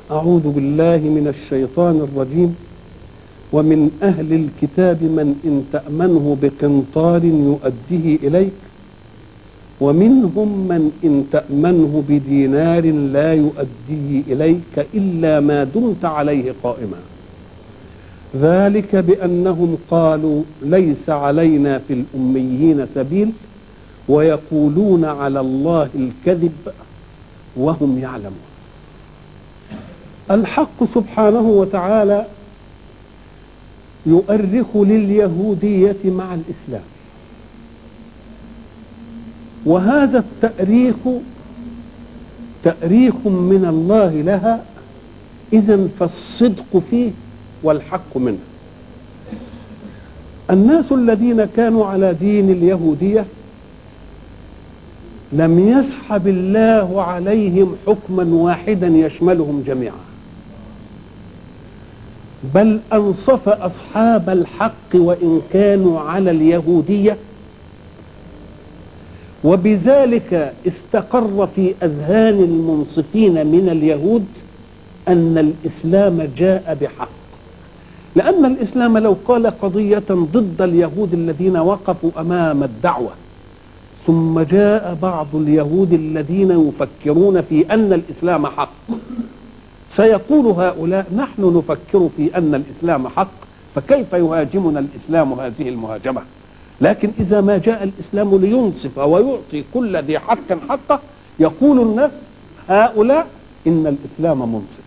أعوذ بالله من الشيطان الرجيم ومن أهل الكتاب من إن تأمنه بقنطار يؤديه إليك ومنهم من إن تأمنه بدينار لا يؤديه إليك إلا ما دمت عليه قائما ذلك بأنهم قالوا ليس علينا في الأميين سبيل ويقولون على الله الكذب وهم يعلمون الحق سبحانه وتعالى يؤرخ لليهودية مع الإسلام وهذا التأريخ تأريخ من الله لها إذا فالصدق فيه والحق منه الناس الذين كانوا على دين اليهودية لم يسحب الله عليهم حكما واحدا يشملهم جميعا بل أنصف أصحاب الحق وإن كانوا على اليهودية وبذلك استقر في أذهان المنصفين من اليهود أن الإسلام جاء بحق لأن الإسلام لو قال قضية ضد اليهود الذين وقفوا أمام الدعوة ثم جاء بعض اليهود الذين يفكرون في أن الإسلام حق سيقول هؤلاء نحن نفكر في أن الإسلام حق فكيف يهاجمنا الإسلام هذه المهاجمة لكن إذا ما جاء الإسلام لينصف ويعطي كل ذي حق حقه يقول الناس هؤلاء إن الإسلام منصف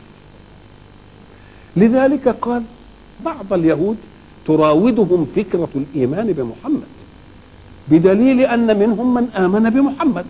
لذلك قال بعض اليهود تراودهم فكرة الإيمان بمحمد بدليل أن منهم من آمن بمحمد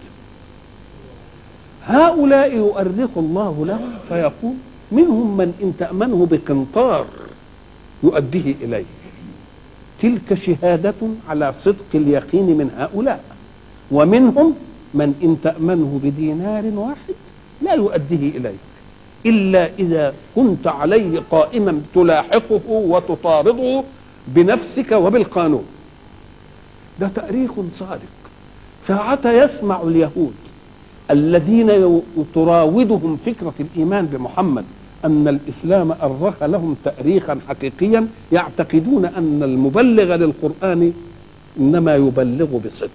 هؤلاء يؤرخ الله لهم فيقول منهم من إن تأمنه بقنطار يؤديه إليه تلك شهادة على صدق اليقين من هؤلاء ومنهم من إن تأمنه بدينار واحد لا يؤديه إليك إلا إذا كنت عليه قائما تلاحقه وتطارده بنفسك وبالقانون ده تأريخ صادق ساعة يسمع اليهود الذين تراودهم فكرة الإيمان بمحمد أن الإسلام أرخ لهم تأريخا حقيقيا يعتقدون أن المبلغ للقرآن إنما يبلغ بصدق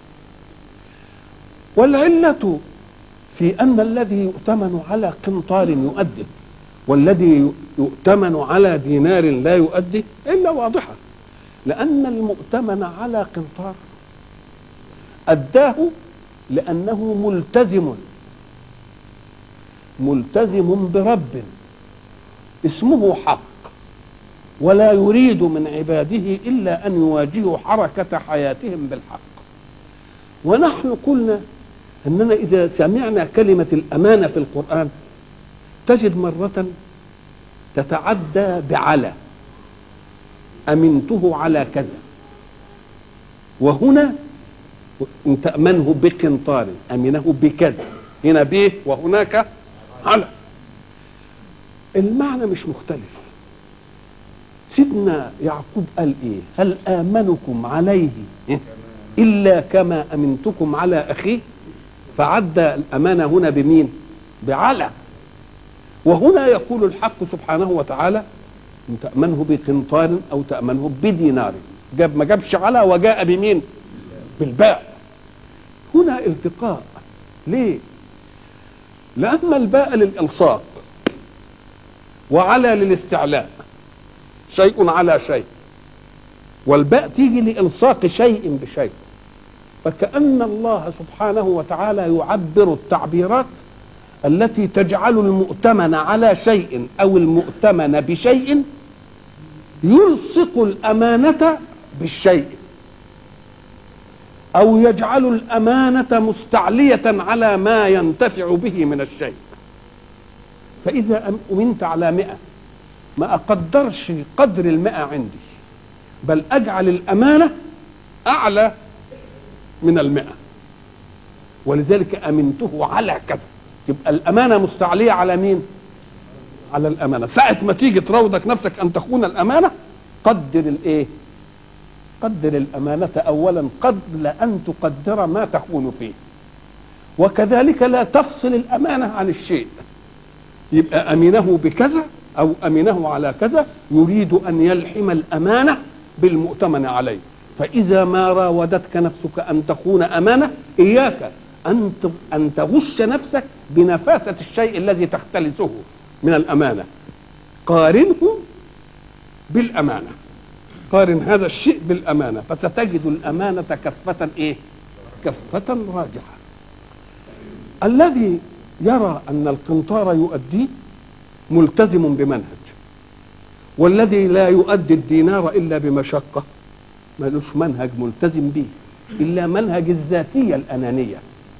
والعلة في أن الذي يؤتمن على قنطار يؤدي والذي يؤتمن على دينار لا يؤدي إلا واضحة لأن المؤتمن على قنطار أداه لأنه ملتزم ملتزم برب اسمه حق ولا يريد من عباده إلا أن يواجهوا حركة حياتهم بالحق ونحن قلنا أننا إذا سمعنا كلمة الأمانة في القرآن تجد مرة تتعدى بعلى أمنته على كذا وهنا إن تأمنه بقنطار أمنه بكذا هنا به وهناك على المعنى مش مختلف سيدنا يعقوب قال ايه هل امنكم عليه الا كما امنتكم على اخيه فعدى الامانه هنا بمين بعلى وهنا يقول الحق سبحانه وتعالى ان تامنه بقنطار او تامنه بدينار جاب ما جابش على وجاء بمين بالباء هنا التقاء ليه لأن الباء للإلصاق وعلى للاستعلاء شيء على شيء والباء تيجي لإلصاق شيء بشيء فكأن الله سبحانه وتعالى يعبر التعبيرات التي تجعل المؤتمن على شيء أو المؤتمن بشيء يلصق الأمانة بالشيء أو يجعل الأمانة مستعلية على ما ينتفع به من الشيء فإذا أمنت على مئة ما أقدرش قدر المئة عندي بل أجعل الأمانة أعلى من المئة ولذلك أمنته على كذا يبقى الأمانة مستعلية على مين على الأمانة ساعة ما تيجي تراودك نفسك أن تخون الأمانة قدر الإيه قدر الأمانة أولا قبل أن تقدر ما تكون فيه وكذلك لا تفصل الأمانة عن الشيء يبقى امنه بكذا او امنه على كذا يريد ان يلحم الامانه بالمؤتمن عليه فاذا ما راودتك نفسك ان تخون امانه اياك ان ان تغش نفسك بنفاثه الشيء الذي تختلسه من الامانه قارنه بالامانه قارن هذا الشيء بالامانه فستجد الامانه كفه ايه كفه راجحه الذي يرى ان القنطار يؤديه ملتزم بمنهج والذي لا يؤدي الدينار الا بمشقه ملوش منهج ملتزم به الا منهج الذاتيه الانانيه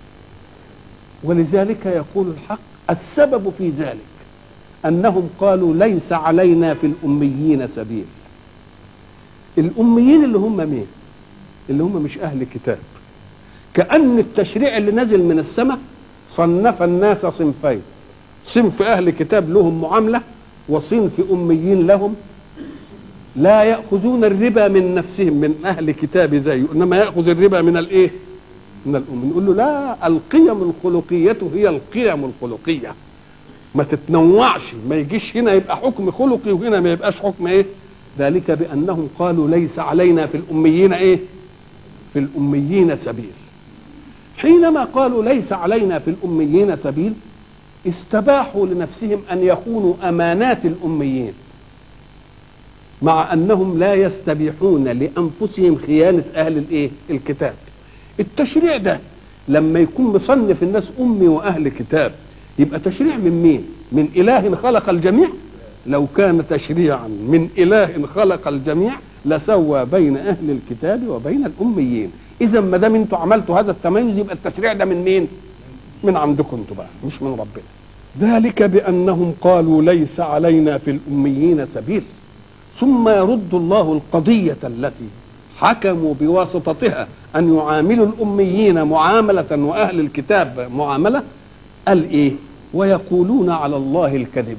ولذلك يقول الحق السبب في ذلك انهم قالوا ليس علينا في الاميين سبيل الاميين اللي هم مين اللي هم مش اهل كتاب كان التشريع اللي نزل من السماء صنف الناس صنفين صنف اهل كتاب لهم معامله وصنف اميين لهم لا ياخذون الربا من نفسهم من اهل كتاب زيه انما ياخذ الربا من الايه من الام نقول له لا القيم الخلقيه هي القيم الخلقيه ما تتنوعش ما يجيش هنا يبقى حكم خلقي وهنا ما يبقاش حكم ايه ذلك بانهم قالوا ليس علينا في الاميين ايه في الاميين سبيل حينما قالوا ليس علينا في الاميين سبيل استباحوا لنفسهم ان يخونوا امانات الاميين مع انهم لا يستبيحون لانفسهم خيانه اهل الايه الكتاب التشريع ده لما يكون مصنف الناس امي واهل كتاب يبقى تشريع من مين من اله خلق الجميع لو كان تشريعا من اله خلق الجميع لسوى بين اهل الكتاب وبين الاميين اذا ما دام انتوا عملتوا هذا التميز يبقى التشريع ده من مين من عندكم انتوا بقى مش من ربنا ذلك بانهم قالوا ليس علينا في الاميين سبيل ثم يرد الله القضيه التي حكموا بواسطتها ان يعاملوا الاميين معامله واهل الكتاب معامله قال ايه ويقولون على الله الكذب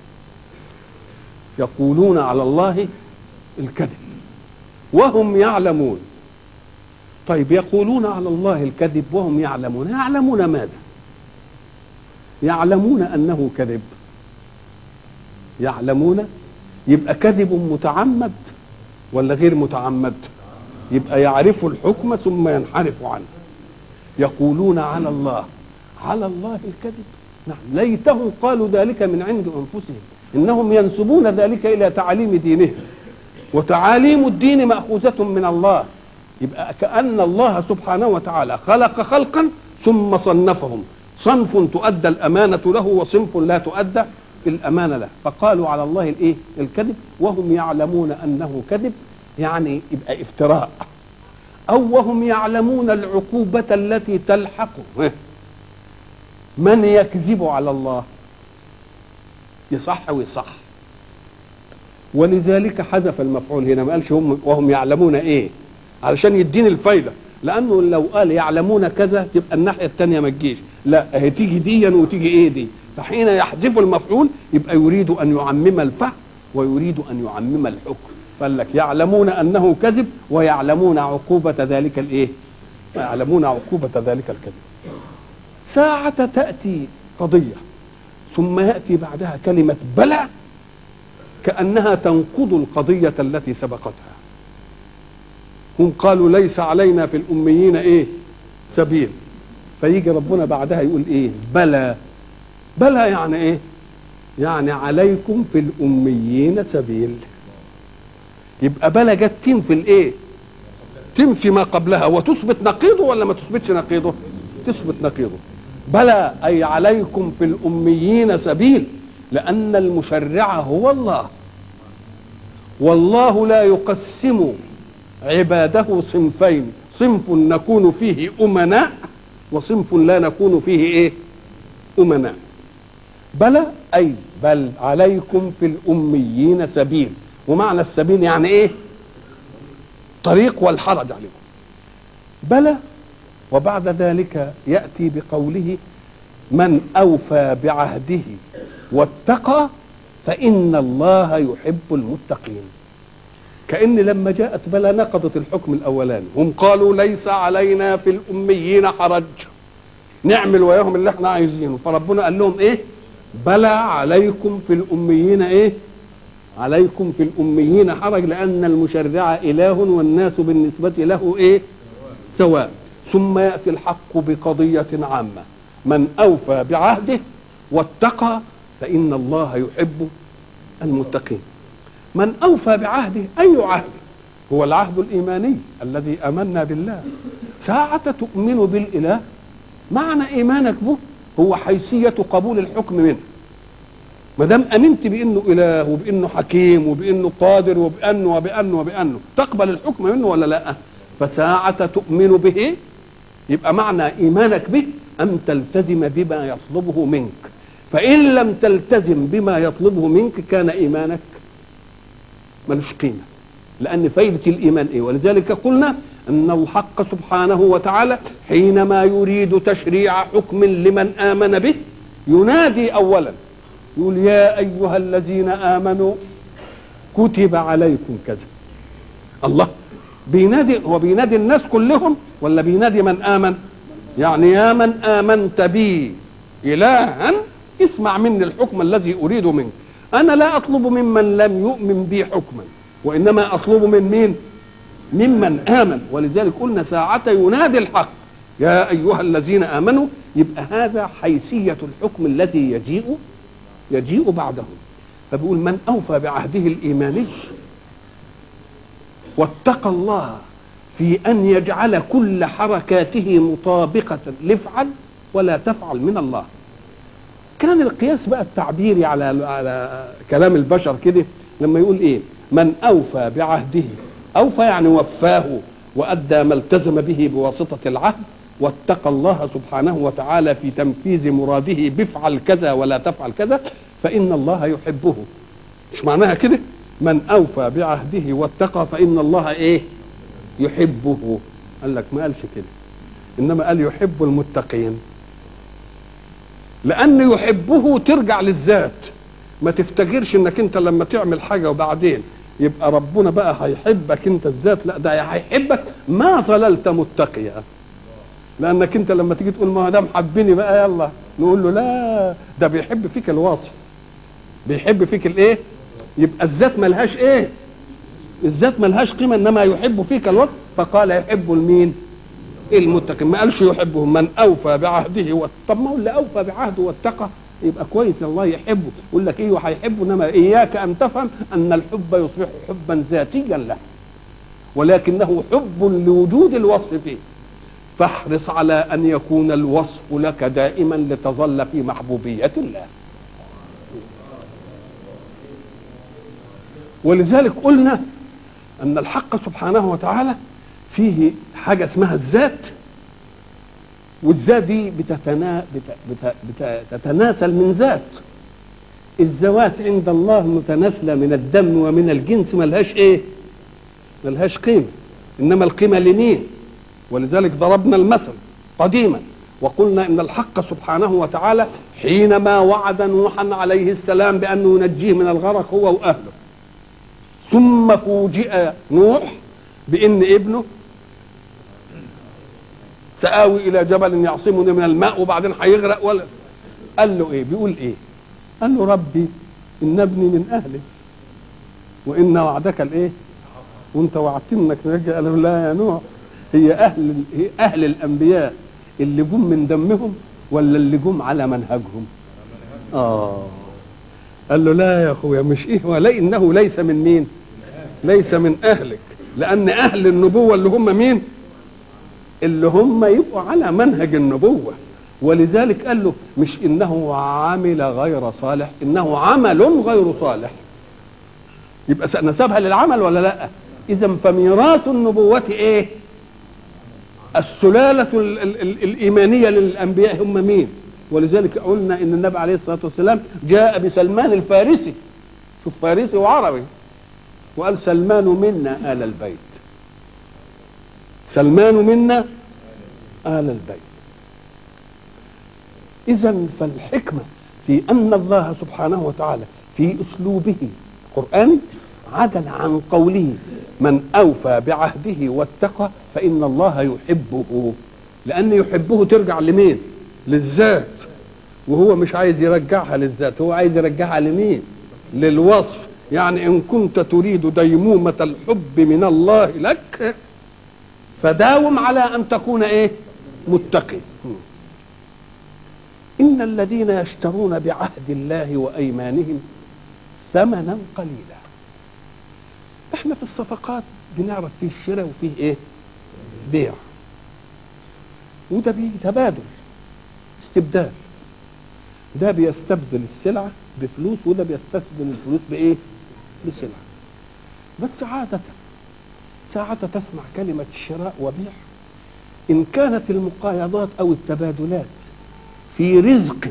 يقولون على الله الكذب وهم يعلمون طيب يقولون على الله الكذب وهم يعلمون يعلمون ماذا يعلمون انه كذب يعلمون يبقى كذب متعمد ولا غير متعمد يبقى يعرف الحكم ثم ينحرف عنه يقولون على الله على الله الكذب نعم ليتهم قالوا ذلك من عند انفسهم انهم ينسبون ذلك الى تعاليم دينهم وتعاليم الدين ماخوذه من الله يبقى كان الله سبحانه وتعالى خلق خلقا ثم صنفهم صنف تؤدى الامانه له وصنف لا تؤدى الامانه له فقالوا على الله الايه الكذب وهم يعلمون انه كذب يعني يبقى افتراء او وهم يعلمون العقوبه التي تلحق من يكذب على الله يصح ويصح ولذلك حذف المفعول هنا ما قالش هم وهم يعلمون ايه علشان يديني الفايده لانه لو قال يعلمون كذا تبقى الناحيه الثانيه ما تجيش لا هي تيجي ديا وتيجي ايه دي فحين يحذف المفعول يبقى يريد ان يعمم الفهم ويريد ان يعمم الحكم قال لك يعلمون انه كذب ويعلمون عقوبه ذلك الايه ويعلمون عقوبه ذلك الكذب ساعة تأتي قضية ثم يأتي بعدها كلمة بلى كأنها تنقض القضية التي سبقتها هم قالوا ليس علينا في الأميين إيه سبيل فيجي ربنا بعدها يقول إيه بلى بلى يعني إيه يعني عليكم في الأميين سبيل يبقى بلى جت تنفي الإيه تنفي ما قبلها وتثبت نقيضه ولا ما تثبتش نقيضه تثبت نقيضه بلى أي عليكم في الأميين سبيل لأن المشرع هو الله والله لا يقسم عباده صنفين صنف نكون فيه أمناء وصنف لا نكون فيه إيه أمناء بلى أي بل عليكم في الأميين سبيل ومعنى السبيل يعني إيه طريق والحرج عليكم بلى وبعد ذلك ياتي بقوله من اوفى بعهده واتقى فان الله يحب المتقين كان لما جاءت بلا نقضت الحكم الاولاني هم قالوا ليس علينا في الاميين حرج نعمل وياهم اللي احنا عايزينه فربنا قال لهم ايه بلى عليكم في الأميين إيه عليكم في الأميين حرج لأن المشرع إله والناس بالنسبة له إيه سواء ثم يأتي الحق بقضية عامة من أوفى بعهده واتقى فإن الله يحب المتقين من أوفى بعهده أي عهد هو العهد الإيماني الذي آمنا بالله ساعة تؤمن بالإله معنى إيمانك به هو حيثية قبول الحكم منه ما دام امنت بانه اله وبانه حكيم وبانه قادر وبانه وبانه وبانه تقبل الحكم منه ولا لا فساعة تؤمن به يبقى معنى ايمانك به ان تلتزم بما يطلبه منك فان لم تلتزم بما يطلبه منك كان ايمانك ملوش قيمه لان فايده الايمان ايه ولذلك قلنا ان الحق سبحانه وتعالى حينما يريد تشريع حكم لمن امن به ينادي اولا يقول يا ايها الذين امنوا كتب عليكم كذا الله بينادي هو بينادي الناس كلهم ولا بينادي من امن يعني يا من امنت بي الها اسمع مني الحكم الذي اريد منك انا لا اطلب ممن لم يؤمن بي حكما وانما اطلب من مين ممن امن ولذلك قلنا ساعه ينادي الحق يا ايها الذين امنوا يبقى هذا حيثيه الحكم الذي يجيء يجيء بعده فبيقول من اوفى بعهده الايماني واتقى الله في ان يجعل كل حركاته مطابقه لافعل ولا تفعل من الله كان القياس بقى التعبيري على على كلام البشر كده لما يقول ايه من اوفى بعهده اوفى يعني وفاه وادى ما التزم به بواسطه العهد واتقى الله سبحانه وتعالى في تنفيذ مراده بفعل كذا ولا تفعل كذا فإن الله يحبه مش معناها كده من أوفى بعهده واتقى فإن الله إيه يحبه قال لك ما قالش كده إنما قال يحب المتقين لأن يحبه ترجع للذات ما تفتكرش انك انت لما تعمل حاجه وبعدين يبقى ربنا بقى هيحبك انت الذات لا ده هيحبك ما ظللت متقيا لانك انت لما تيجي تقول ما دام حبني بقى يلا نقول له لا ده بيحب فيك الوصف بيحب فيك الايه يبقى الذات ملهاش ايه الذات ملهاش قيمه انما يحب فيك الوصف فقال يحب المين المتقين ما قالش يحبهم من اوفى بعهده و... طب ما هو اللي اوفى بعهده واتقى يبقى كويس الله يحبه يقول لك ايه هيحبه انما اياك ان تفهم ان الحب يصبح حبا ذاتيا له ولكنه حب لوجود الوصف فيه فاحرص على ان يكون الوصف لك دائما لتظل في محبوبيه الله ولذلك قلنا ان الحق سبحانه وتعالى فيه حاجه اسمها الذات والذات دي بتتنا... بت... بت... بت... تتناسل من ذات الذوات عند الله متناسله من الدم ومن الجنس ملهاش ايه ملهاش قيمه انما القيمه لمين ولذلك ضربنا المثل قديما وقلنا ان الحق سبحانه وتعالى حينما وعد نوحا عليه السلام بانه ينجيه من الغرق هو واهله ثم فوجئ نوح بان ابنه سآوي الى جبل يعصمني من الماء وبعدين هيغرق ولا قال له ايه بيقول ايه قال له ربي ان ابني من اهلي وان وعدك الايه وانت وعدتني انك تنجي قال له لا يا نوح هي اهل هي اهل الانبياء اللي جم من دمهم ولا اللي جم على منهجهم اه قال له لا يا اخويا مش ايه ولا انه ليس من مين ليس من اهلك لان اهل النبوه اللي هم مين اللي هم يبقوا على منهج النبوه ولذلك قال له مش انه عمل غير صالح انه عمل غير صالح يبقى نسبها للعمل ولا لا اذا فميراث النبوه ايه السلالة ال ال ال الإيمانية للأنبياء هم مين ولذلك قلنا إن النبي عليه الصلاة والسلام جاء بسلمان الفارسي شوف فارسي وعربي وقال سلمان منا آل البيت سلمان منا آل البيت إذا فالحكمة في أن الله سبحانه وتعالى في أسلوبه القرآني عدل عن قوله من أوفى بعهده واتقى فإن الله يحبه لأن يحبه ترجع لمين للذات وهو مش عايز يرجعها للذات هو عايز يرجعها لمين للوصف يعني ان كنت تريد ديمومة الحب من الله لك فداوم على ان تكون ايه متقي ان الذين يشترون بعهد الله وايمانهم ثمنا قليلا احنا في الصفقات بنعرف فيه الشراء وفيه ايه بيع وده بيه تبادل استبدال ده بيستبدل السلعة بفلوس وده بيستبدل الفلوس بإيه؟ بسلعة بس عادة ساعة تسمع كلمة شراء وبيع إن كانت المقايضات أو التبادلات في رزق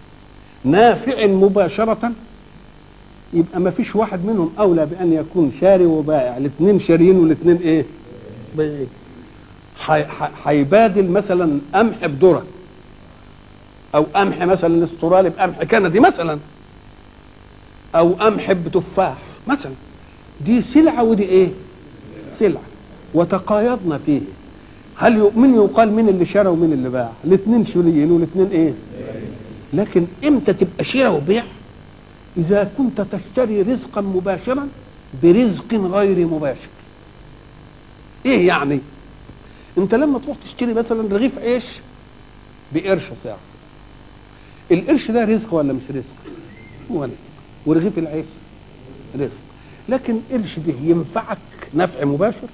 نافع مباشرة يبقى ما فيش واحد منهم أولى بأن يكون شاري وبائع الاثنين شاريين والاثنين إيه؟ بايعين هيبادل مثلا قمح بذره او قمح مثلا استرالي بقمح كندي مثلا او قمح بتفاح مثلا دي سلعه ودي ايه سلعه وتقايضنا فيه هل من يقال مين اللي شرى ومين اللي باع الاثنين شريين والاثنين ايه لكن امتى تبقى شراء وبيع اذا كنت تشتري رزقا مباشرا برزق غير مباشر ايه يعني انت لما تروح تشتري مثلا رغيف عيش بقرش ساعه القرش ده رزق ولا مش رزق هو رزق ورغيف العيش رزق لكن قرش ده ينفعك نفع مباشر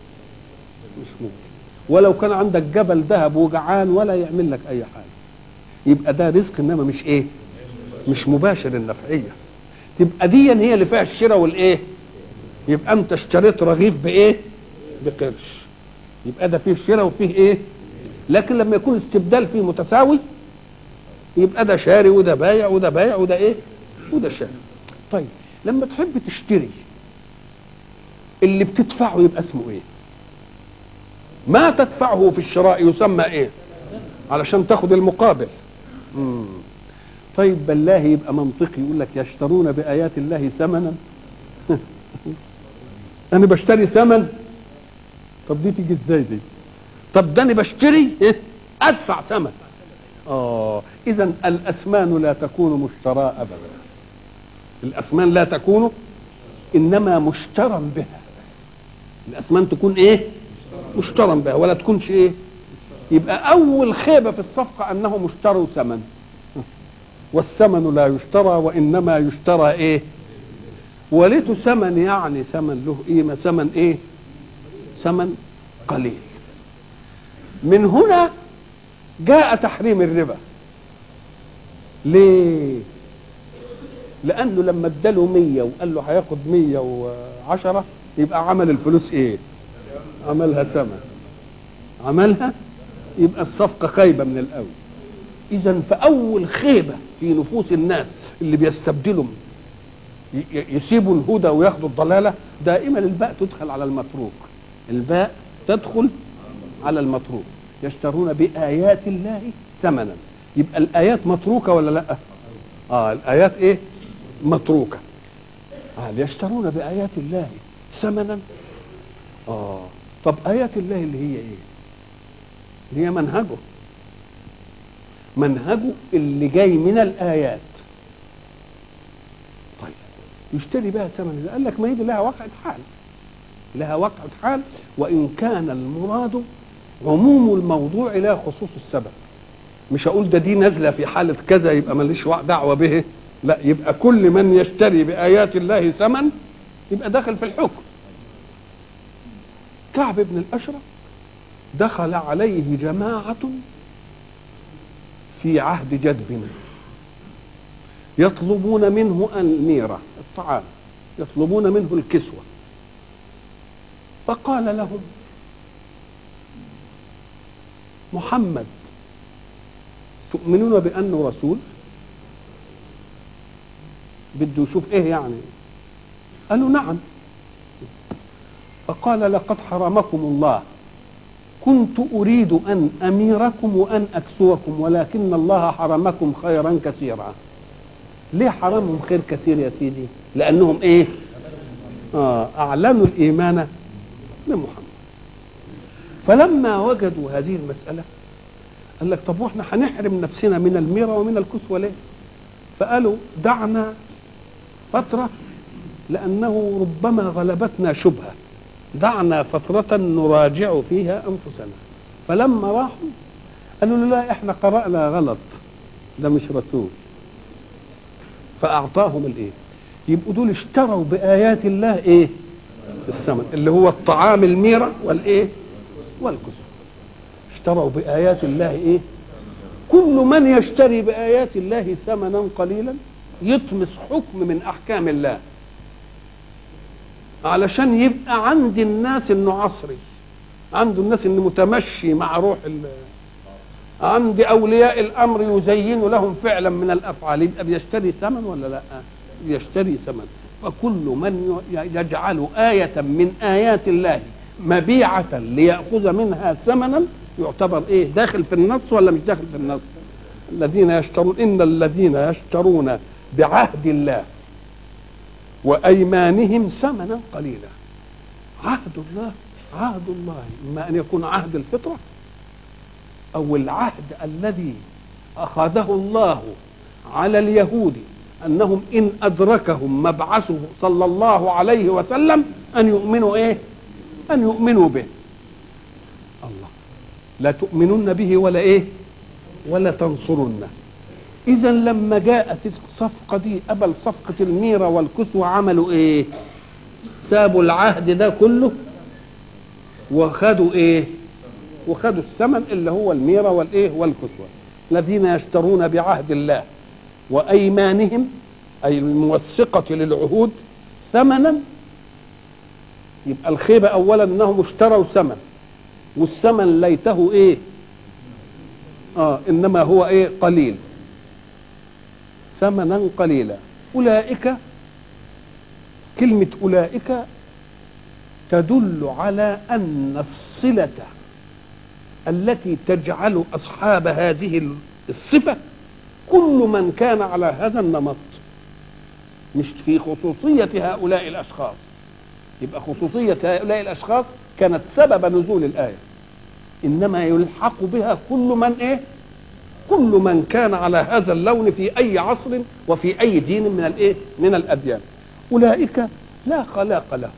مش ممكن ولو كان عندك جبل ذهب وجعان ولا يعمل لك اي حاجه يبقى ده رزق انما مش ايه مش مباشر النفعيه تبقى دي هي اللي فيها الشراء والايه يبقى انت اشتريت رغيف بايه بقرش يبقى ده فيه شراء وفيه ايه لكن لما يكون استبدال فيه متساوي يبقى ده شاري وده بايع وده بايع وده ايه وده شاري طيب لما تحب تشتري اللي بتدفعه يبقى اسمه ايه ما تدفعه في الشراء يسمى ايه علشان تاخد المقابل مم. طيب بالله يبقى منطقي يقول لك يشترون بآيات الله ثمنا انا بشتري ثمن طب دي تيجي ازاي دي طب ده انا بشتري إيه؟ ادفع ثمن اه اذا الاسمان لا تكون مشترى ابدا الاسمان لا تكون انما مشترى بها الاسمان تكون ايه مشترى بها ولا تكونش ايه يبقى اول خيبه في الصفقه انهم اشتروا ثمن والثمن لا يشترى وانما يشترى ايه وليته ثمن يعني ثمن له قيمه ثمن ايه ثمن قليل من هنا جاء تحريم الربا ليه لانه لما اداله مية وقال له هياخد مية وعشرة يبقى عمل الفلوس ايه عملها ثمن عملها يبقى الصفقة خايبة من الأول إذا فأول خيبة في نفوس الناس اللي بيستبدلوا يسيبوا الهدى وياخدوا الضلالة دائما الباء تدخل على المتروك الباء تدخل على المتروك يشترون بآيات الله ثمنا يبقى الآيات متروكة ولا لا آه الآيات إيه متروكة آه يشترون بآيات الله ثمنا آه طب آيات الله اللي هي إيه اللي هي منهجه منهجه اللي جاي من الآيات طيب يشتري بها ثمن قال لك ما هي دي لها واقعة حال لها واقعة حال وإن كان المراد عموم الموضوع لا خصوص السبب مش هقول ده دي نازلة في حالة كذا يبقى ماليش دعوة به لا يبقى كل من يشتري بآيات الله ثمن يبقى داخل في الحكم كعب بن الأشرف دخل عليه جماعة في عهد جدب يطلبون منه الميرة الطعام يطلبون منه الكسوة فقال لهم محمد تؤمنون بأنه رسول بده يشوف ايه يعني قالوا نعم فقال لقد حرمكم الله كنت اريد ان اميركم وان اكسوكم ولكن الله حرمكم خيرا كثيرا ليه حرمهم خير كثير يا سيدي لانهم ايه آه اعلنوا الايمان لمحمد فلما وجدوا هذه المساله قال لك طب واحنا هنحرم نفسنا من الميرة ومن الكسوة ليه فقالوا دعنا فترة لأنه ربما غلبتنا شبهة دعنا فترة نراجع فيها أنفسنا فلما راحوا قالوا له لا احنا قرأنا غلط ده مش رسول فأعطاهم الإيه يبقوا دول اشتروا بآيات الله إيه الثمن اللي هو الطعام الميرة والإيه والكسوة اشتروا بآيات الله إيه كل من يشتري بآيات الله ثمنا قليلا يطمس حكم من أحكام الله علشان يبقى عند الناس انه عصري عند الناس انه متمشي مع روح ال عند اولياء الامر يزين لهم فعلا من الافعال يبقى بيشتري ثمن ولا لا يشتري ثمن فكل من يجعل آية من آيات الله مبيعة ليأخذ منها ثمنا يعتبر ايه داخل في النص ولا مش داخل في النص الذين يشترون ان الذين يشترون بعهد الله وايمانهم ثمنا قليلا عهد الله عهد الله اما ان يكون عهد الفطره او العهد الذي اخذه الله على اليهود انهم ان ادركهم مبعثه صلى الله عليه وسلم ان يؤمنوا ايه ان يؤمنوا به الله لا تؤمنون به ولا ايه ولا تنصرنه اذا لما جاءت الصفقه دي قبل صفقه الميره والكسوه عملوا ايه سابوا العهد ده كله وخدوا ايه وخدوا الثمن اللي هو الميره والايه والكسوه الذين يشترون بعهد الله وايمانهم اي الموثقه للعهود ثمنا يبقى الخيبه اولا انهم اشتروا ثمن والثمن ليته ايه اه انما هو ايه قليل ثمنا قليلا اولئك كلمه اولئك تدل على ان الصله التي تجعل اصحاب هذه الصفه كل من كان على هذا النمط مش في خصوصيه هؤلاء الاشخاص يبقى خصوصيه هؤلاء الاشخاص كانت سبب نزول الايه انما يلحق بها كل من ايه كل من كان على هذا اللون في اي عصر وفي اي دين من الايه من الاديان اولئك لا خلاق لهم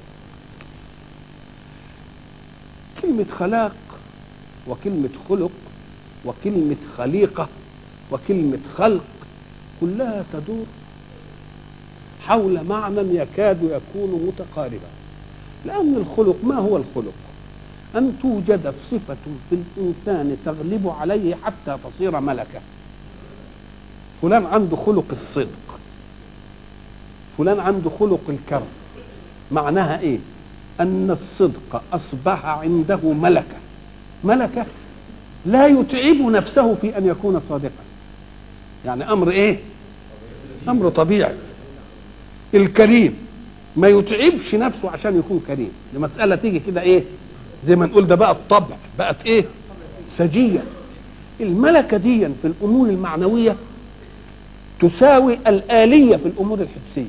كلمه خلاق وكلمه خلق وكلمه خليقه وكلمه خلق كلها تدور حول معنى يكاد يكون متقاربا لان الخلق ما هو الخلق أن توجد صفة في الإنسان تغلب عليه حتى تصير ملكة فلان عنده خلق الصدق فلان عنده خلق الكرم معناها إيه أن الصدق أصبح عنده ملكة ملكة لا يتعب نفسه في أن يكون صادقا يعني أمر إيه أمر طبيعي الكريم ما يتعبش نفسه عشان يكون كريم المسألة تيجي كده إيه زي ما نقول ده بقى الطبع بقت ايه سجية الملكة دي في الأمور المعنوية تساوي الآلية في الأمور الحسية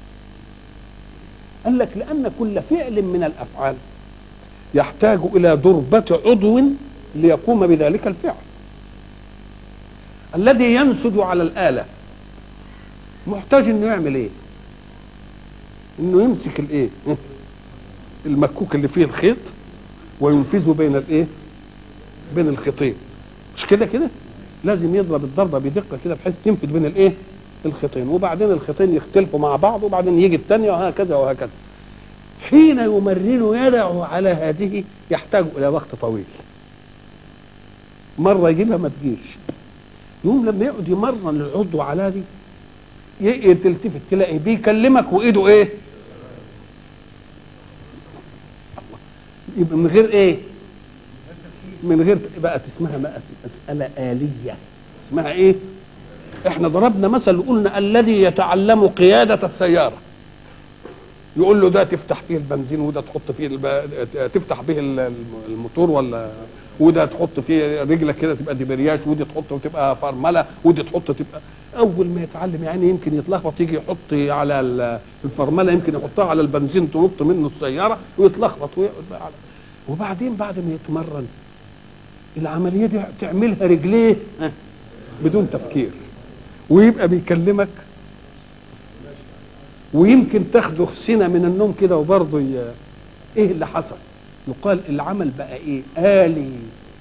قال لك لأن كل فعل من الأفعال يحتاج إلى ضربة عضو ليقوم بذلك الفعل الذي ينسج على الآلة محتاج انه يعمل ايه انه يمسك الايه المكوك اللي فيه الخيط وينفذه بين الايه بين الخيطين مش كده كده لازم يضرب الضربه بدقه كده بحيث تنفذ بين الايه الخيطين وبعدين الخيطين يختلفوا مع بعض وبعدين يجي الثانيه وهكذا وهكذا حين يمرن يده على هذه يحتاج الى وقت طويل مره يجيبها ما تجيش يوم لما يقعد يمرن العضو على دي تلتفت تلاقي بيكلمك وايده ايه يبقى من غير ايه من غير بقت اسمها مسألة آلية اسمها ايه احنا ضربنا مثل وقلنا الذي يتعلم قيادة السيارة يقول له ده تفتح فيه البنزين وده تحط فيه الب... تفتح به الموتور ولا وده تحط فيه رجلك كده تبقى دبرياش ودي تحط وتبقى فرمله ودي تحط تبقى اول ما يتعلم يعني يمكن يتلخبط يجي يحط على الفرمله يمكن يحطها على البنزين تنط منه السياره ويتلخبط ويقعد بقى على وبعدين بعد ما يتمرن العمليه دي تعملها رجليه ها، بدون تفكير ويبقى بيكلمك ويمكن تاخده سنه من النوم كده وبرضه ي- ايه اللي حصل يقال العمل بقى ايه آلي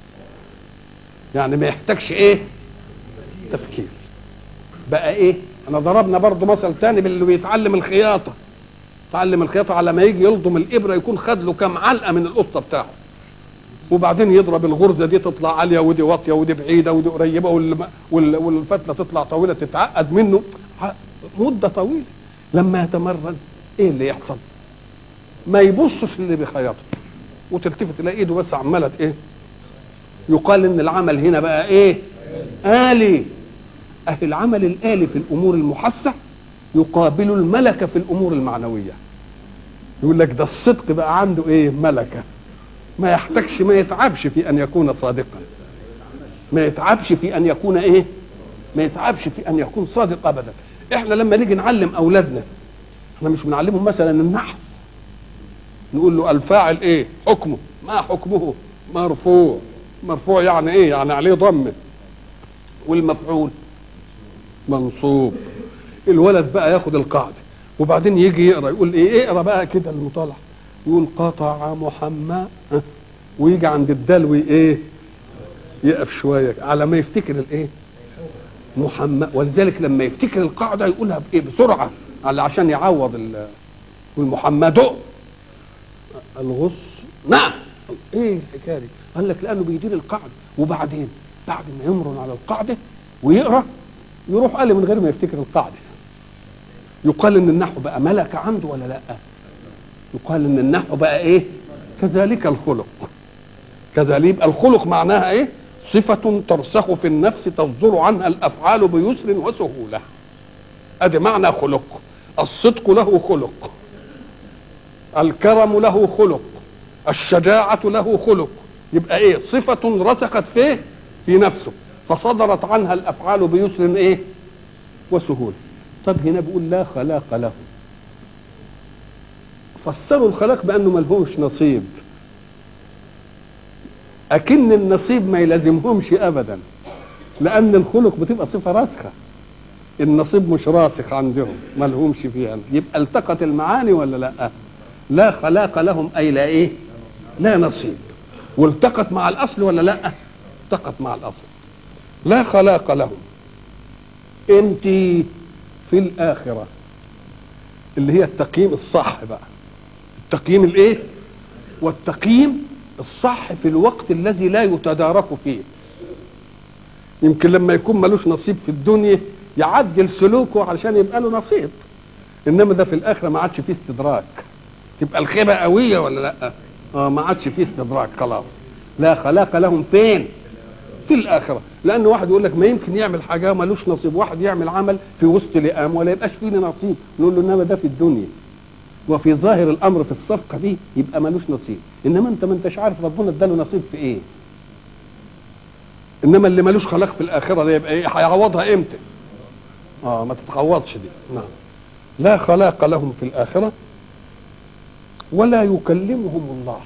يعني ما يحتاجش ايه تفكير بقى ايه انا ضربنا برضه مثل تاني باللي بيتعلم الخياطه تعلم الخياطه على ما يجي يلضم الابره يكون خد له كام علقه من القطه بتاعه وبعدين يضرب الغرزه دي تطلع عاليه ودي واطيه ودي بعيده ودي قريبه والم- وال- والفتله تطلع طويله تتعقد منه ع- مده طويله لما يتمرن ايه اللي يحصل؟ ما يبصش اللي بيخيطه وتلتفت تلاقي ايده بس عماله ايه؟ يقال ان العمل هنا بقى ايه؟ آلي أهل العمل الآلي في الأمور المحسة يقابل الملكة في الأمور المعنوية يقول لك ده الصدق بقى عنده ايه؟ ملكة ما يحتاجش ما يتعبش في أن يكون صادقا ما يتعبش في أن يكون ايه؟ ما يتعبش في أن يكون صادق أبدا احنا لما نيجي نعلم أولادنا احنا مش بنعلمهم مثلا النحو نقول له الفاعل ايه حكمه ما حكمه مرفوع مرفوع يعني ايه يعني عليه ضمه والمفعول منصوب الولد بقى ياخد القاعده وبعدين يجي يقرا يقول ايه اقرا بقى كده المطالع يقول قطع محمد ها؟ ويجي عند الدلوي ايه يقف شويه على ما يفتكر الايه محمد ولذلك لما يفتكر القاعده يقولها بايه بسرعه على عشان يعوض ال- يقول محمد الغص نعم ايه الحكايه دي قال لك لانه بيدير القاعده وبعدين بعد ما يمرن على القاعده ويقرا يروح قال من غير ما يفتكر القاعده يقال ان النحو بقى ملكه عنده ولا لا يقال ان النحو بقى ايه كذلك الخلق كذلك يبقى الخلق معناها ايه صفة ترسخ في النفس تصدر عنها الأفعال بيسر وسهولة أدي معنى خلق الصدق له خلق الكرم له خلق الشجاعة له خلق يبقى ايه صفة رسخت فيه في نفسه فصدرت عنها الأفعال بيسر ايه وسهولة طب هنا بيقول لا خلاق له فسروا الخلاق بأنه ملهوش نصيب أكن النصيب ما يلازمهمش أبدا لأن الخلق بتبقى صفة راسخة النصيب مش راسخ عندهم ما لهمش فيها يبقى التقت المعاني ولا لا لا خلاق لهم أي لا إيه لا نصيب والتقت مع الأصل ولا لا التقت مع الأصل لا خلاق لهم انت في الآخرة اللي هي التقييم الصح بقى التقييم الايه والتقييم الصح في الوقت الذي لا يتدارك فيه يمكن لما يكون ملوش نصيب في الدنيا يعدل سلوكه علشان يبقى له نصيب انما ده في الاخره ما عادش فيه استدراك تبقى الخيبه قويه ولا لا اه ما عادش فيه استدراك خلاص لا خلاق لهم فين في الاخره لان واحد يقول لك ما يمكن يعمل حاجه ملوش نصيب واحد يعمل عمل في وسط لئام ولا يبقاش فيه نصيب نقول له انما ده في الدنيا وفي ظاهر الامر في الصفقه دي يبقى ملوش نصيب انما انت ما انتش عارف ربنا اداله نصيب في ايه انما اللي ملوش خلاق في الاخره ده يبقى ايه هيعوضها امتى اه ما تتعوضش دي نعم لا خلاق لهم في الاخره ولا يكلمهم الله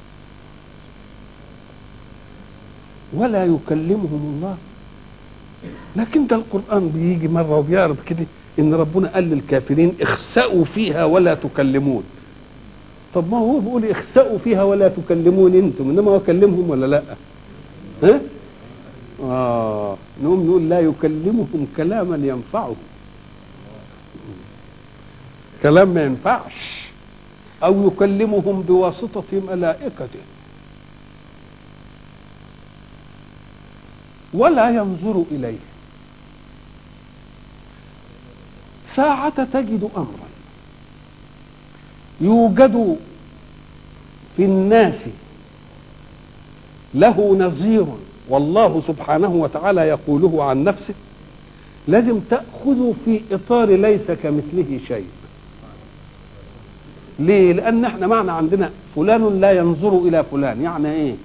ولا يكلمهم الله لكن ده القرآن بيجي مرة وبيعرض كده إن ربنا قال للكافرين اخسأوا فيها ولا تكلمون طب ما هو بيقول اخسأوا فيها ولا تكلمون انتم انما هو كلمهم ولا لا ها اه نقوم نقول لا يكلمهم كلاما ينفعهم كلام ما ينفعش او يكلمهم بواسطه ملائكته ولا ينظر اليه ساعة تجد امرا يوجد في الناس له نظير والله سبحانه وتعالى يقوله عن نفسه لازم تأخذ في إطار ليس كمثله شيء ليه؟ لأن احنا معنى عندنا فلان لا ينظر إلى فلان يعني إيه؟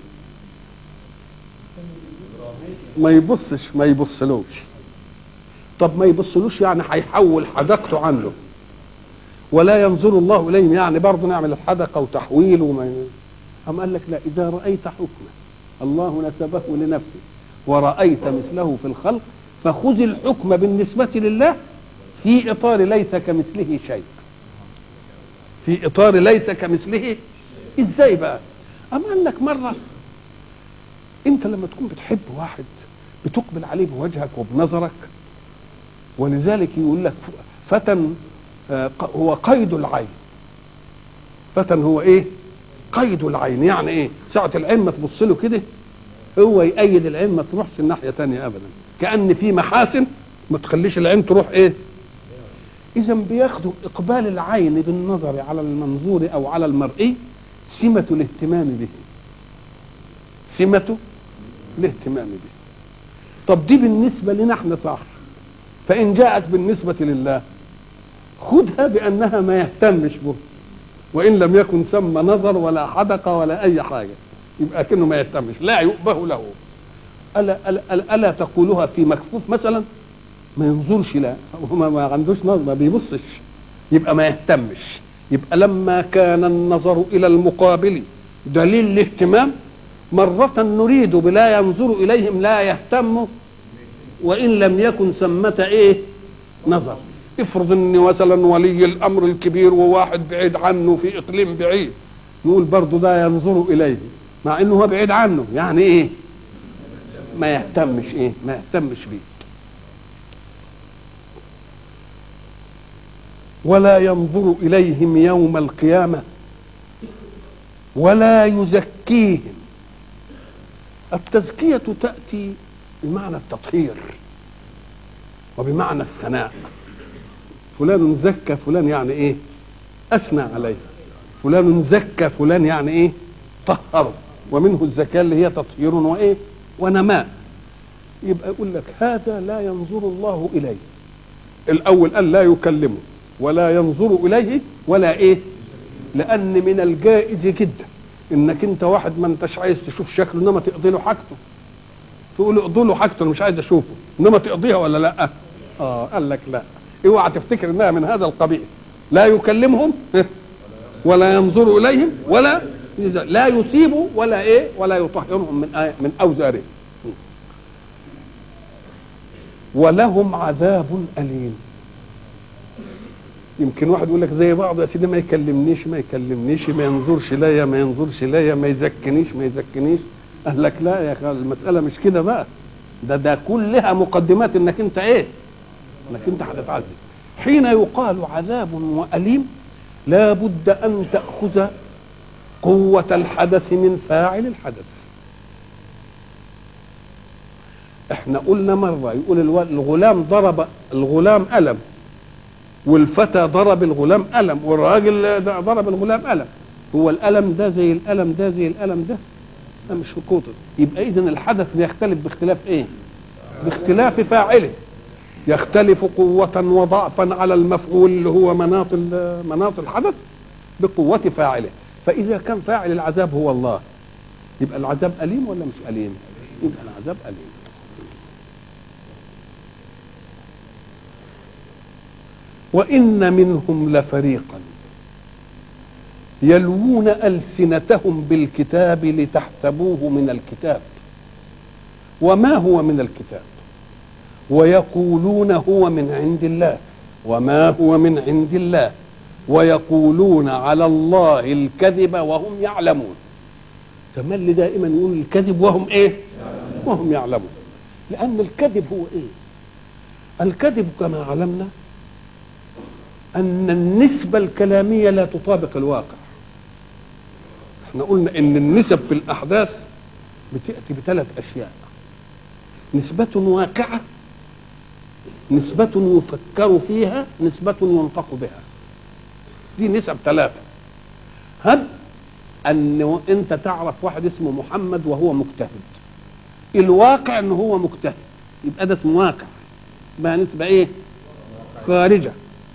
ما يبصش ما يبصلوش طب ما يبصلوش يعني هيحول حدقته عنه ولا ينظر الله إليهم يعني برضه نعمل الحدقة وتحويل وما أم قال لك لا إذا رأيت حكما الله نسبه لنفسه ورأيت مثله في الخلق فخذ الحكم بالنسبة لله في إطار ليس كمثله شيء في إطار ليس كمثله إزاي بقى أما قال لك مرة أنت لما تكون بتحب واحد بتقبل عليه بوجهك وبنظرك ولذلك يقول لك فتى آه، ق- هو قيد العين فتى هو ايه قيد العين يعني ايه ساعة العين ما تبص له كده هو يأيد العين ما تروحش الناحية تانية أبدا كأن في محاسن ما تخليش العين تروح ايه إذا بياخدوا إقبال العين بالنظر على المنظور أو على المرئي سمة الاهتمام به سمة الاهتمام به طب دي بالنسبة لنا احنا صح فإن جاءت بالنسبة لله خدها بأنها ما يهتمش به وإن لم يكن ثم نظر ولا حدقة ولا أي حاجة يبقى كأنه ما يهتمش لا يؤبه له ألا, ألا, ألا, ألا تقولها في مكفوف مثلا ما ينظرش لا هو ما, ما عندوش نظر ما بيبصش يبقى ما يهتمش يبقى لما كان النظر إلى المقابل دليل الاهتمام مرة نريد بلا ينظر إليهم لا يهتم وإن لم يكن ثمة إيه نظر افرض ان مثلا ولي الامر الكبير وواحد بعيد عنه في اقليم بعيد نقول برضه ده ينظر اليه مع انه هو بعيد عنه يعني ايه ما يهتمش ايه ما يهتمش بيه ولا ينظر اليهم يوم القيامه ولا يزكيهم التزكيه تاتي بمعنى التطهير وبمعنى الثناء فلان زكى فلان يعني ايه اثنى عليه فلان زكى فلان يعني ايه طهره ومنه الزكاه اللي هي تطهير وايه ونماء يبقى يقول لك هذا لا ينظر الله اليه الاول قال لا يكلمه ولا ينظر اليه ولا ايه لان من الجائز جدا انك انت واحد ما انتش عايز تشوف شكله انما تقضي له حاجته تقول له اقضي له حاجته انا مش عايز اشوفه انما تقضيها ولا لا اه قال لك لا اوعى تفتكر انها من هذا القبيل لا يكلمهم ولا ينظر اليهم ولا لا يصيب ولا ايه ولا يطهرهم من آية من اوزارهم ولهم عذاب اليم يمكن واحد يقول لك زي بعض يا سيدي ما يكلمنيش ما يكلمنيش ما ينظرش ليا ما ينظرش ليا ما يزكنيش ما يزكنيش قال لك لا يا اخي المساله مش كده بقى ده ده كلها مقدمات انك انت ايه انك انت هتتعذب حين يقال عذاب واليم لا بد ان تاخذ قوه الحدث من فاعل الحدث احنا قلنا مره يقول الو- الغلام ضرب الغلام الم والفتى ضرب الغلام الم والراجل ده ضرب الغلام الم هو الالم ده زي الالم ده زي الالم ده ده مش قوته يبقى اذا الحدث بيختلف باختلاف ايه باختلاف فاعله يختلف قوة وضعفا على المفعول اللي هو مناط ال- مناط الحدث بقوة فاعله فإذا كان فاعل العذاب هو الله يبقى العذاب أليم ولا مش أليم؟ يبقى العذاب أليم وإن منهم لفريقا يلوون ألسنتهم بالكتاب لتحسبوه من الكتاب وما هو من الكتاب ويقولون هو من عند الله وما هو من عند الله ويقولون على الله الكذب وهم يعلمون تملي دائما يقول الكذب وهم ايه وهم يعلمون لان الكذب هو ايه الكذب كما علمنا ان النسبه الكلاميه لا تطابق الواقع احنا قلنا ان النسب في الاحداث بتاتي بثلاث اشياء نسبه واقعه نسبة يفكر فيها نسبة ينطق بها دي نسب ثلاثة هب أن أنت تعرف واحد اسمه محمد وهو مجتهد الواقع أنه هو مجتهد يبقى ده اسمه واقع اسمها نسبة إيه؟ خارجة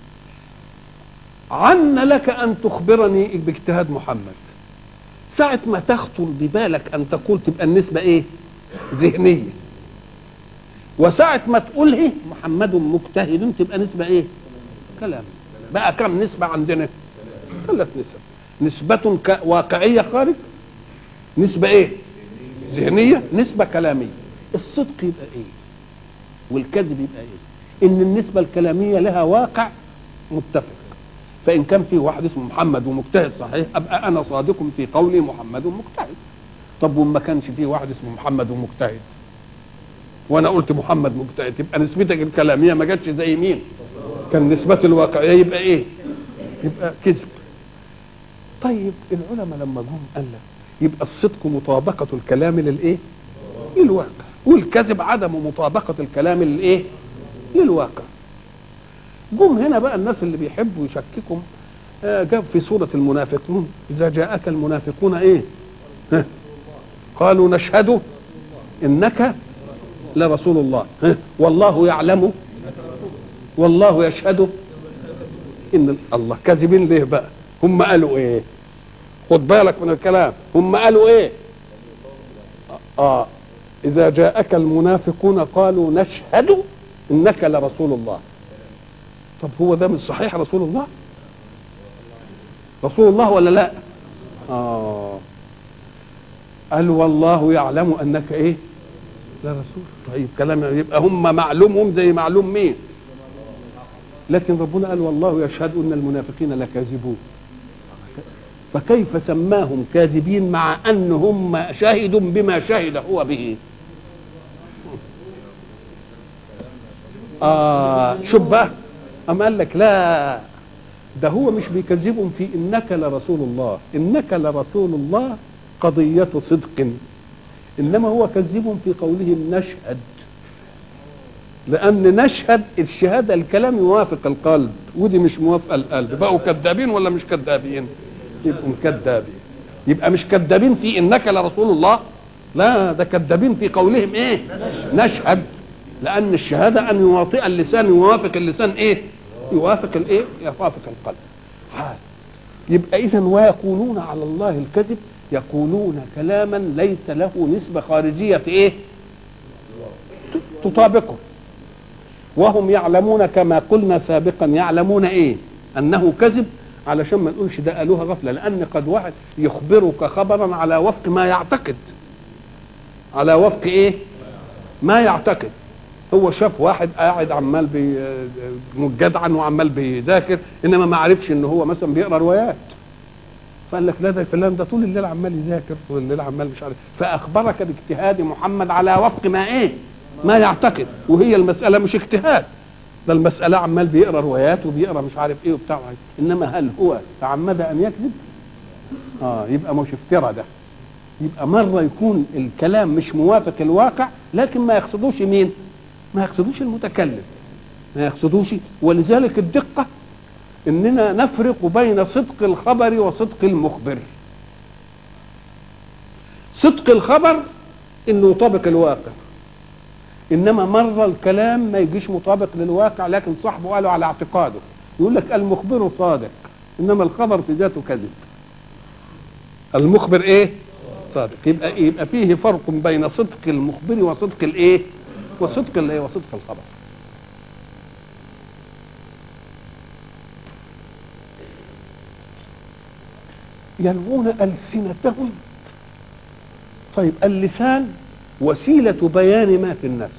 عن لك أن تخبرني باجتهاد محمد ساعة ما تخطر ببالك أن تقول تبقى النسبة إيه؟ ذهنية وساعة ما تقوله محمد مجتهد تبقى نسبة ايه؟ كلام بقى كم نسبة عندنا؟ ثلاث نسب نسبة ك- واقعية خارج نسبة ايه؟ ذهنيه نسبه كلاميه الصدق يبقى ايه والكذب يبقى ايه ان النسبه الكلاميه لها واقع متفق فان كان في واحد اسمه محمد ومجتهد صحيح ابقى انا صادق في قولي محمد مجتهد طب وما كانش في واحد اسمه محمد ومجتهد وانا قلت محمد مجتهد يبقى نسبتك الكلاميه ما جاتش زي مين كان نسبة الواقعية يبقى ايه يبقى كذب طيب العلماء لما جم قال لك يبقى الصدق مطابقة الكلام للايه للواقع والكذب عدم مطابقة الكلام للايه للواقع جم هنا بقى الناس اللي بيحبوا يشككوا آه، جاب في سورة المنافقون إذا جاءك المنافقون إيه ها؟ قالوا نشهد إنك لرسول الله ها؟ والله يعلم والله يشهد ان الله كاذبين ليه بقى هم قالوا ايه خد بالك من الكلام هم قالوا ايه اه اذا جاءك المنافقون قالوا نشهد انك لرسول الله طب هو ده مش صحيح رسول الله رسول الله ولا لا اه قال والله يعلم انك ايه لا رسول طيب كلام يبقى هم معلومهم زي معلوم مين لكن ربنا قال والله يشهد ان المنافقين لكاذبون فكيف سماهم كاذبين مع ان هم شهدوا بما شهد هو به آه شوف بقى أم قال لك لا ده هو مش بيكذبهم في انك لرسول الله انك لرسول الله قضية صدق انما هو كذبهم في قولهم نشهد لان نشهد الشهاده الكلام يوافق القلب ودي مش موافقه القلب بقوا كذابين ولا مش كذابين يبقوا كذابين يبقى مش كذابين في انك لرسول الله لا ده كذابين في قولهم ايه نشهد لان الشهاده ان يواطئ اللسان يوافق اللسان ايه يوافق الايه يوافق القلب حال يبقى اذا ويقولون على الله الكذب يقولون كلاما ليس له نسبه خارجيه ايه تطابقه وهم يعلمون كما قلنا سابقا يعلمون ايه انه كذب علشان ما نقولش ده قالوها غفله لان قد واحد يخبرك خبرا على وفق ما يعتقد على وفق ايه ما يعتقد هو شاف واحد قاعد عمال بي جدعا وعمال بيذاكر انما ما عرفش ان هو مثلا بيقرا روايات فقال لك لا ده فلان ده طول الليل عمال يذاكر طول الليل عمال مش عارف فاخبرك باجتهاد محمد على وفق ما ايه ما يعتقد وهي المساله مش اجتهاد ده المساله عمال بيقرا روايات وبيقرا مش عارف ايه وبتاع انما هل هو تعمد ان يكذب اه يبقى مش افترى ده يبقى مره يكون الكلام مش موافق الواقع لكن ما يقصدوش مين ما يقصدوش المتكلم ما يقصدوش ولذلك الدقه اننا نفرق بين صدق الخبر وصدق المخبر صدق الخبر انه يطابق الواقع انما مره الكلام ما يجيش مطابق للواقع لكن صاحبه قاله على اعتقاده يقول لك المخبر صادق انما الخبر في ذاته كذب المخبر ايه صادق يبقى إيه؟ يبقى فيه فرق بين صدق المخبر وصدق الايه وصدق الايه وصدق الخبر يلوون ألسنتهم طيب اللسان وسيلة بيان ما في النفس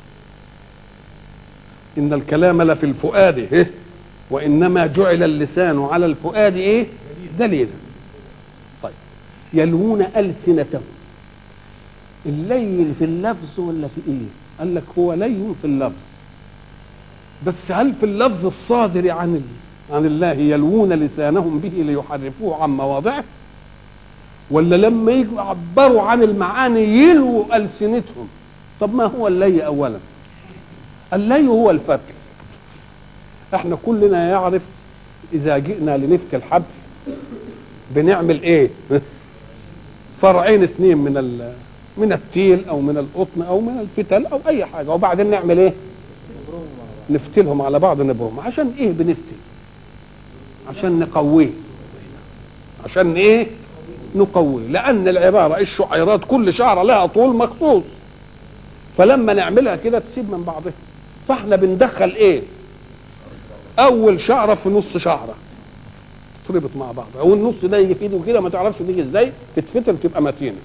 إن الكلام لفي الفؤاد إيه؟ وإنما جعل اللسان على الفؤاد إيه دليلا طيب يلوون ألسنتهم اللين في اللفظ ولا في إيه قال لك هو لين في اللفظ بس هل في اللفظ الصادر عن عن الله يلوون لسانهم به ليحرفوه عن مواضعه ولا لما يجوا يعبروا عن المعاني يلووا ألسنتهم طب ما هو اللي أولا اللي هو الفتل احنا كلنا يعرف إذا جئنا لنفك الحبل بنعمل ايه فرعين اثنين من ال من التيل او من القطن او من الفتل او اي حاجه وبعدين نعمل ايه نفتلهم على بعض نبرهم عشان ايه بنفتل عشان نقويه عشان ايه نقويه لان العباره الشعيرات كل شعره لها طول مخصوص فلما نعملها كده تسيب من بعضها فاحنا بندخل ايه اول شعره في نص شعره تتربط مع بعض او النص ده يجي في ايدي وكده ما تعرفش تيجي ازاي تتفتل تبقى متينه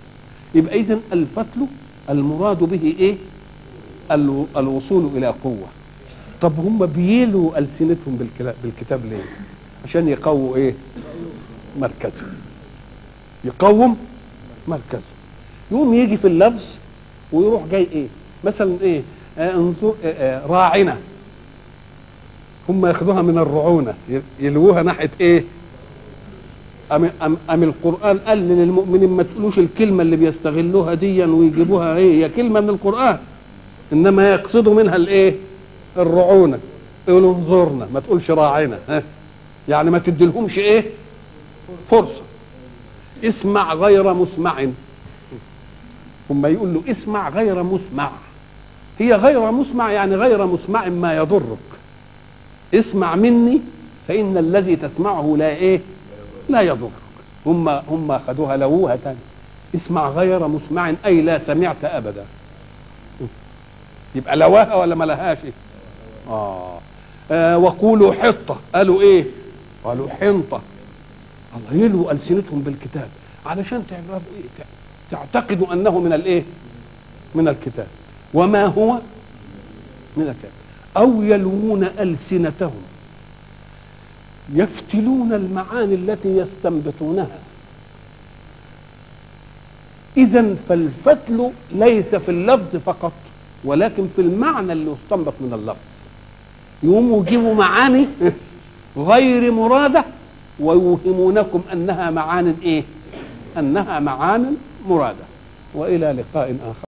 يبقى اذا الفتل المراد به ايه الو- الوصول الى قوه طب هم بيلوا السنتهم بالكلا- بالكتاب ليه عشان يقووا ايه مركزه يقوم مركزه يقوم يجي في اللفظ ويروح جاي ايه مثلا ايه آه انظر آه آه راعنا هم ياخذوها من الرعونه ي- يلووها ناحيه ايه أم, أم, أم القرآن قال للمؤمنين ما تقولوش الكلمة اللي بيستغلوها ديا ويجيبوها ايه هي كلمة من القرآن إنما يقصدوا منها الايه الرعونة يقولوا انظرنا ما تقولش راعنا ها يعني ما تديلهمش ايه فرصة اسمع غير مسمع هم يقول له اسمع غير مسمع هي غير مسمع يعني غير مسمع ما يضرك اسمع مني فإن الذي تسمعه لا ايه لا يضرك هم هم خدوها لووها تاني اسمع غير مسمع اي لا سمعت ابدا يبقى لواها ولا ما لهاش آه. آه وقولوا حطه قالوا ايه قالوا حنطه الله يلووا السنتهم بالكتاب علشان تعرفوا ايه تع- تعتقدوا انه من الايه من الكتاب وما هو من الكتاب او يلوون السنتهم يفتلون المعاني التي يستنبطونها اذا فالفتل ليس في اللفظ فقط ولكن في المعنى اللي يستنبط من اللفظ يقوموا يجيبوا معاني غير مرادة ويوهمونكم أنها معان إيه أنها معان مرادة وإلى لقاء آخر